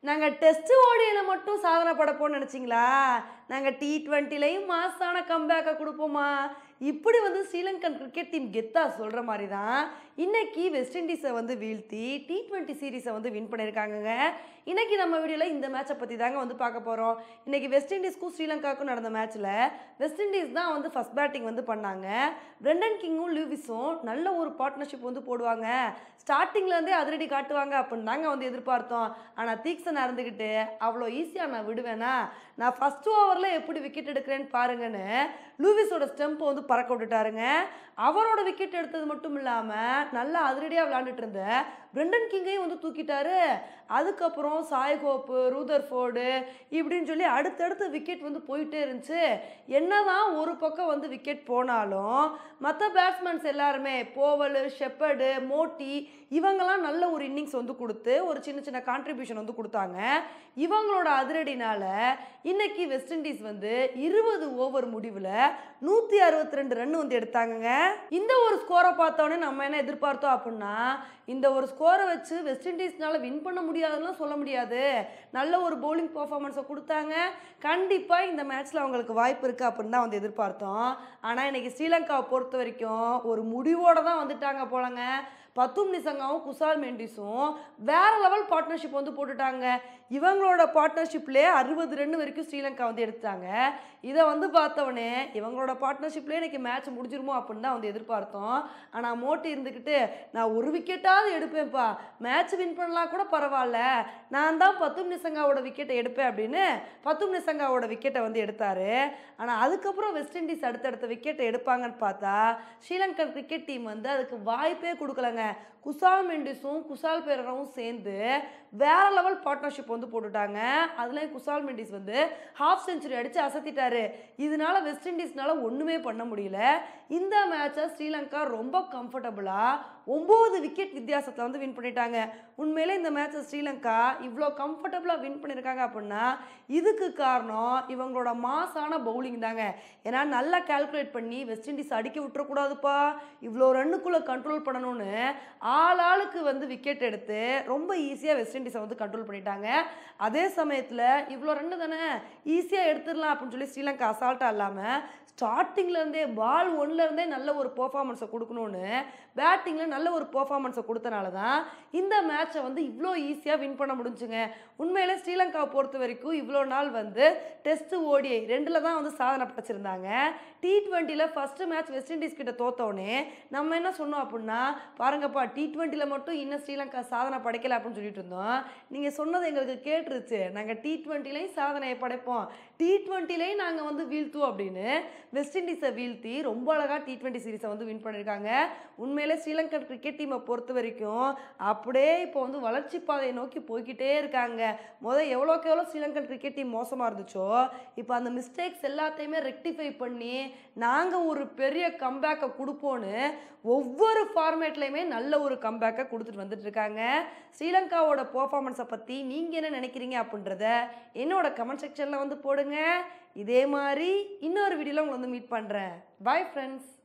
நாங்கள் டெஸ்ட் ஓடியில் மட்டும் சாதனை படைப்போம்னு நினச்சிங்களா நாங்கள் டி ட்வெண்ட்டிலையும் மாசான கம்பேக்கை கொடுப்போமா இப்படி வந்து ஸ்ரீலங்கன் கிரிக்கெட் டீம் கெத்தா சொல்கிற மாதிரி தான் இன்னைக்கு வெஸ்ட் இண்டீஸை வந்து வீழ்த்தி டி ட்வெண்ட்டி சீரீஸை வந்து வின் பண்ணியிருக்காங்கங்க இன்னைக்கு நம்ம வீடியோவில் இந்த மேட்சை பற்றி தாங்க வந்து பார்க்க போகிறோம் இன்னைக்கு வெஸ்ட் இண்டீஸ்க்கும் ஸ்ரீலங்காவுக்கும் நடந்த மேட்ச்சில் வெஸ்ட் இண்டீஸ் தான் வந்து ஃபஸ்ட் பேட்டிங் வந்து பண்ணாங்க பிரெண்டன் கிங்கும் லூவிஸும் நல்ல ஒரு பார்ட்னர்ஷிப் வந்து போடுவாங்க ஸ்டார்டிங்லேருந்தே அதிரடி காட்டுவாங்க அப்படின்னு தாங்க வந்து எதிர்பார்த்தோம் ஆனால் தீக்ஷன் இருந்துக்கிட்டு அவ்வளோ ஈஸியாக நான் விடுவேனா நான் ஃபஸ்ட் ஓவரில் எப்படி விக்கெட் எடுக்கிறேன்னு பாருங்கன்னு லூவிஸோட ஸ்டெம்பை வந்து பறக்க விட்டுட்டாருங்க அவரோட விக்கெட் எடுத்தது மட்டும் இல்லாமல் நல்லா அதிரடியாக விளையாண்டுட்டு இருந்த பிரெண்டன் கிங்கையும் வந்து தூக்கிட்டாரு அதுக்கப்புறம் சாய்கோப்பு ரூதர்ஃபோர்டு இப்படின்னு சொல்லி அடுத்தடுத்து விக்கெட் வந்து போயிட்டே இருந்துச்சு என்னதான் ஒரு பக்கம் வந்து விக்கெட் போனாலும் மற்ற பேட்ஸ்மேன்ஸ் எல்லாருமே போவல் ஷெப்பர்டு மோட்டி இவங்கெல்லாம் நல்ல ஒரு இன்னிங்ஸ் வந்து கொடுத்து ஒரு சின்ன சின்ன கான்ட்ரிபியூஷன் வந்து கொடுத்தாங்க இவங்களோட அதிரடினால இன்னைக்கு வெஸ்ட் இண்டீஸ் வந்து இருபது ஓவர் முடிவில் நூற்றி அறுபத்தி ரெண்டு ரன் வந்து எடுத்தாங்கங்க இந்த ஒரு ஸ்கோரை பார்த்தோன்னே நம்ம என்ன எதிர்பார்த்தோம் அப்படின்னா இந்த ஒரு ஸ்கோரை வச்சு வெஸ்ட் இண்டீஸ்னால வின் பண்ண முடியாதுன்னு சொல்ல முடியாது நல்ல ஒரு பவுலிங் பர்ஃபார்மன்ஸை கொடுத்தாங்க கண்டிப்பாக இந்த மேட்ச்சில் அவங்களுக்கு வாய்ப்பு இருக்குது அப்படின்னு தான் வந்து எதிர்பார்த்தோம் ஆனால் இன்னைக்கு ஸ்ரீலங்காவை பொறுத்த வரைக்கும் ஒரு முடிவோடு தான் வந்துட்டாங்க போலங்க பத்தும் நிசங்காவும் குசால் மெண்டிஸும் வேற லெவல் பார்ட்னர்ஷிப் வந்து போட்டுட்டாங்க இவங்களோட பார்ட்னர்ஷிப்லேயே அறுபது ரன் வரைக்கும் ஸ்ரீலங்கா வந்து எடுத்தாங்க இதை வந்து பார்த்தவொடனே இவங்களோட பார்ட்னர்ஷிப்லேயே இன்னைக்கு மேட்ச் முடிஞ்சிருமோ அப்படின்னு தான் வந்து எதிர்பார்த்தோம் ஆனால் மோட்டி இருந்துக்கிட்டு நான் ஒரு விக்கெட்டாவது எடுப்பேன்ப்பா மேட்ச் வின் பண்ணலாம் கூட பரவாயில்ல நான் தான் பத்தும் நிசங்காவோட விக்கெட்டை எடுப்பேன் அப்படின்னு பத்தும் நிசங்காவோட விக்கெட்டை வந்து எடுத்தார் ஆனால் அதுக்கப்புறம் வெஸ்ட் இண்டீஸ் அடுத்தடுத்த விக்கெட்டை எடுப்பாங்கன்னு பார்த்தா ஸ்ரீலங்கன் கிரிக்கெட் டீம் வந்து அதுக்கு வாய்ப்பே கொடுக்கலங்க குசால் மெண்டிஸும் குசால் பெரரும் சேர்ந்து வேற லெவல் பார்ட்னர்ஷிப் வந்து போட்டுட்டாங்க அதுலேயும் குசால் மெண்டிஸ் வந்து ஹாஃப் செஞ்சுரி அடித்து அசத்திட்டாரு இதனால வெஸ்ட் இண்டீஸ்னால ஒன்றுமே பண்ண முடியல இந்த மேட்சை ஸ்ரீலங்கா ரொம்ப கம்ஃபர்டபுளாக ஒம்பது விக்கெட் வித்தியாசத்தில் வந்து வின் பண்ணிட்டாங்க உண்மையிலே இந்த மேட்சை ஸ்ரீலங்கா இவ்வளோ கம்ஃபர்டபுளாக வின் பண்ணியிருக்காங்க அப்படின்னா இதுக்கு காரணம் இவங்களோட மாசான பவுலிங் தாங்க ஏன்னா நல்லா கால்குலேட் பண்ணி வெஸ்ட் இண்டீஸ் அடிக்க விட்டுறக்கூடாதுப்பா இவ்வளோ ரன்னுக்குள்ளே கண்ட்ரோல் பண்ணணும்னு ஆள் ஆளுக்கு வந்து விக்கெட் எடுத்து ரொம்ப ஈஸியாக வெஸ்ட் இண்டீஸை வந்து கண்ட்ரோல் பண்ணிட்டாங்க அதே சமயத்தில் இவ்வளோ ரன்னு தானே ஈஸியாக எடுத்துடலாம் அப்படின்னு சொல்லி ஸ்ரீலங்கா அசால்ட்டாக இல்லாமல் ஸ்டார்டிங்லேருந்தே பால் ஒன்லேருந்தே நல்ல ஒரு பெர்ஃபார்மன்ஸை கொடுக்கணும்னு பேட்டிங்கில் நல்ல ஒரு பெர்ஃபார்மன்ஸை கொடுத்தனால தான் இந்த மேட்சை வந்து இவ்வளோ ஈஸியாக வின் பண்ண முடிஞ்சுங்க உண்மையிலே ஸ்ரீலங்காவை பொறுத்த வரைக்கும் இவ்வளோ நாள் வந்து டெஸ்ட் ஓடிஐ ரெண்டில் தான் வந்து சாதனை படைச்சிருந்தாங்க டி ட்வெண்ட்டியில் ஃபஸ்ட்டு மேட்ச் வெஸ்ட் இண்டீஸ் கிட்ட தோத்தோடனே நம்ம என்ன சொன்னோம் அப்படின்னா பாருங்கப்பா டி ட்வெண்ட்டியில் மட்டும் இன்னும் ஸ்ரீலங்கா சாதனை படைக்கல அப்படின்னு சொல்லிட்டு இருந்தோம் நீங்கள் சொன்னது எங்களுக்கு கேட்டுருச்சு நாங்கள் டி ட்வெண்ட்டிலையும் சாதனையை படைப்போம் டி ட்வெண்ட்டிலையும் நாங்கள் வந்து வீழ்த்துவோம் அப்படின்னு வெஸ்ட் இண்டீஸை வீழ்த்தி ரொம்ப அழகாக டி ட்வெண்ட்டி சீரிஸை வந்து வின் பண்ணியிருக்காங்க உண்மையிலே ஸ்ரீலங்கன் கிரிக்கெட் டீமை பொறுத்த வரைக்கும் அப்படியே இப்போ வந்து வளர்ச்சி பாதையை நோக்கி போய்கிட்டே இருக்காங்க முதல் எவ்வளோக்கு எவ்வளோ ஸ்ரீலங்கன் கிரிக்கெட் டீம் மோசமாக இருந்துச்சோ இப்போ அந்த மிஸ்டேக்ஸ் எல்லாத்தையுமே ரெக்டிஃபை பண்ணி நாங்கள் ஒரு பெரிய கம்பேக்கை கொடுப்போன்னு ஒவ்வொரு ஃபார்மேட்லையுமே நல்ல ஒரு கம்பேக்கை கொடுத்துட்டு வந்துட்டு இருக்காங்க ஸ்ரீலங்காவோட பெர்ஃபார்மன்ஸை பற்றி நீங்கள் என்ன நினைக்கிறீங்க அப்படின்றத என்னோட கமெண்ட் செக்ஷனில் வந்து போடுங்க இதே மாதிரி இன்னொரு வீடியோவில் உங்களை வந்து மீட் பண்ணுறேன் பாய் ஃப்ரெண்ட்ஸ்